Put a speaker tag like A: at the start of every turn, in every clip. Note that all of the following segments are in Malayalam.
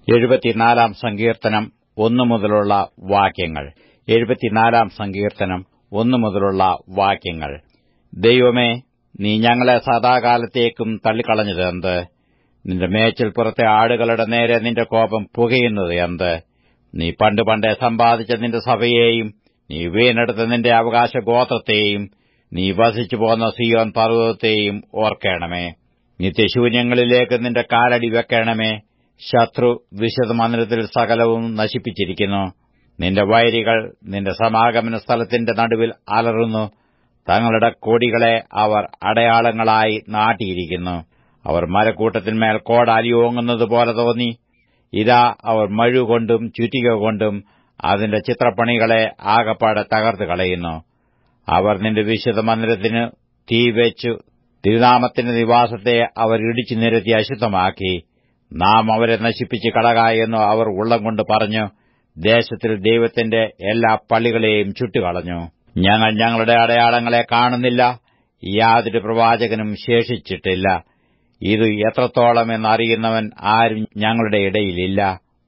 A: എഴുപത്തിനാലാം സങ്കീർത്തനം ഒന്നു മുതലുള്ള വാക്യങ്ങൾ എഴുപത്തിനാലാം സങ്കീർത്തനം ഒന്നു മുതലുള്ള വാക്യങ്ങൾ ദൈവമേ നീ ഞങ്ങളെ സദാകാലത്തേക്കും തള്ളിക്കളഞ്ഞത് എന്ത് നിന്റെ മേച്ചിൽപ്പുറത്തെ ആടുകളുടെ നേരെ നിന്റെ കോപം പുകയുന്നത് എന്ത് നീ പണ്ട് പണ്ടേ സമ്പാദിച്ച നിന്റെ സഭയെയും നീ വീണെടുത്ത നിന്റെ അവകാശ ഗോത്രത്തെയും നീ വസിച്ചു പോന്ന സിയോൻ പർവ്വതത്തെയും ഓർക്കണമേ നിത്യശൂന്യങ്ങളിലേക്ക് നിന്റെ കാലടി വെക്കണമേ ശത്രു വിശുദ്ധമന്ദിരത്തിൽ സകലവും നശിപ്പിച്ചിരിക്കുന്നു നിന്റെ വൈരികൾ നിന്റെ സമാഗമന സ്ഥലത്തിന്റെ നടുവിൽ അലറുന്നു തങ്ങളുടെ കൊടികളെ അവർ അടയാളങ്ങളായി നാട്ടിയിരിക്കുന്നു അവർ മരക്കൂട്ടത്തിന്മേൽ കോടാലി ഓങ്ങുന്നതുപോലെ തോന്നി ഇതാ അവർ മഴുകൊണ്ടും ചുറ്റിക കൊണ്ടും അതിന്റെ ചിത്രപ്പണികളെ ആകപ്പാടെ തകർത്ത് കളയുന്നു അവർ നിന്റെ വിശുദ്ധ മന്ദിരത്തിന് തീവെച്ചു തിരുനാമത്തിന്റെ നിവാസത്തെ അവർ ഇടിച്ചു നിരത്തി അശുദ്ധമാക്കി നാം അവരെ നശിപ്പിച്ച് കളക എന്ന് അവർ ഉള്ളം കൊണ്ട് പറഞ്ഞു ദേശത്തിൽ ദൈവത്തിന്റെ എല്ലാ പള്ളികളെയും ചുട്ടുകളഞ്ഞു ഞങ്ങൾ ഞങ്ങളുടെ അടയാളങ്ങളെ കാണുന്നില്ല യാതൊരു പ്രവാചകനും ശേഷിച്ചിട്ടില്ല ഇത് എത്രത്തോളം എന്നറിയുന്നവൻ ആരും ഞങ്ങളുടെ ഇടയിലില്ല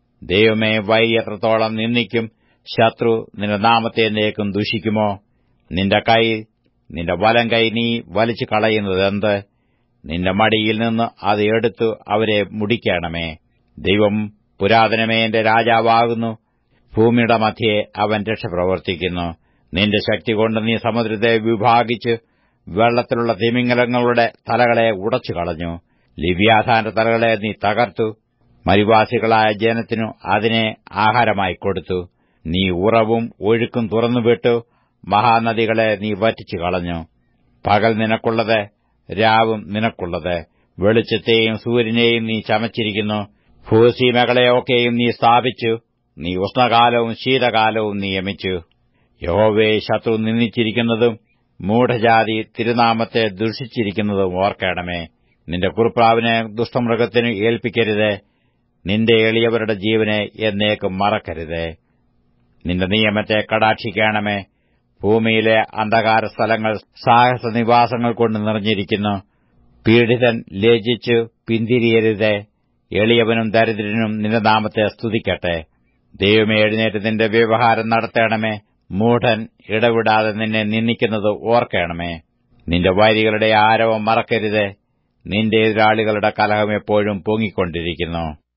A: ദൈവമേ വൈ എത്രത്തോളം നിന്ദിക്കും ശത്രു നിന്റെ നാമത്തെ എന്നേക്കും ദുഷിക്കുമോ നിന്റെ കൈ നിന്റെ വലം കൈ നീ വലിച്ചു കളയുന്നതെന്ത് നിന്റെ മടിയിൽ നിന്ന് അത് എടുത്തു അവരെ മുടിക്കണമേ ദൈവം പുരാതനമേ എന്റെ രാജാവാകുന്നു ഭൂമിയുടെ മധ്യേ അവൻ രക്ഷ പ്രവർത്തിക്കുന്നു നിന്റെ ശക്തി കൊണ്ട് നീ സമുദ്രത്തെ വിഭാഗിച്ച് വെള്ളത്തിലുള്ള തിമിംഗലങ്ങളുടെ തലകളെ ഉടച്ചു കളഞ്ഞു ലിവ്യാധാന്റെ തലകളെ നീ തകർത്തു മരുവാസികളായ ജനത്തിനു അതിനെ ആഹാരമായി കൊടുത്തു നീ ഉറവും ഒഴുക്കും തുറന്നുവിട്ടു മഹാനദികളെ നീ വറ്റിച്ചു കളഞ്ഞു പകൽ നിനക്കുള്ളത് രാവും നിനക്കുള്ളത് വെളിച്ചത്തെയും സൂര്യനെയും നീ ചമച്ചിരിക്കുന്നു ഭൂസീമകളെയൊക്കെയും നീ സ്ഥാപിച്ചു നീ ഉഷ്ണകാലവും ശീതകാലവും നിയമിച്ചു യഹോവയെ ശത്രു നിന്ദിച്ചിരിക്കുന്നതും മൂഢജാതി തിരുനാമത്തെ ദുഷിച്ചിരിക്കുന്നതും ഓർക്കണമേ നിന്റെ കുറുപ്രാവിനെ ദുഷ്ടമൃഗത്തിന് ഏൽപ്പിക്കരുത് നിന്റെ എളിയവരുടെ ജീവനെ എന്നേക്കും മറക്കരുത് നിന്റെ നിയമത്തെ കടാക്ഷിക്കണമേ ഭൂമിയിലെ അന്ധകാര സ്ഥലങ്ങൾ സാഹസനിവാസങ്ങൾ കൊണ്ട് നിറഞ്ഞിരിക്കുന്നു പീഡിതൻ ലജ്ജിച്ചു പിന്തിരിയരുത് എളിയവനും ദരിദ്രനും നിന്റെ നാമത്തെ സ്തുതിക്കട്ടെ ദൈവമേ എഴുന്നേറ്റ് നിന്റെ വ്യവഹാരം നടത്തണമേ മൂഢൻ ഇടവിടാതെ നിന്നെ നിന്ദിക്കുന്നത് ഓർക്കണമേ നിന്റെ വൈരികളുടെ ആരവം മറക്കരുത് നിന്റെ എതിരാളികളുടെ കലഹം എപ്പോഴും പൊങ്ങിക്കൊണ്ടിരിക്കുന്നു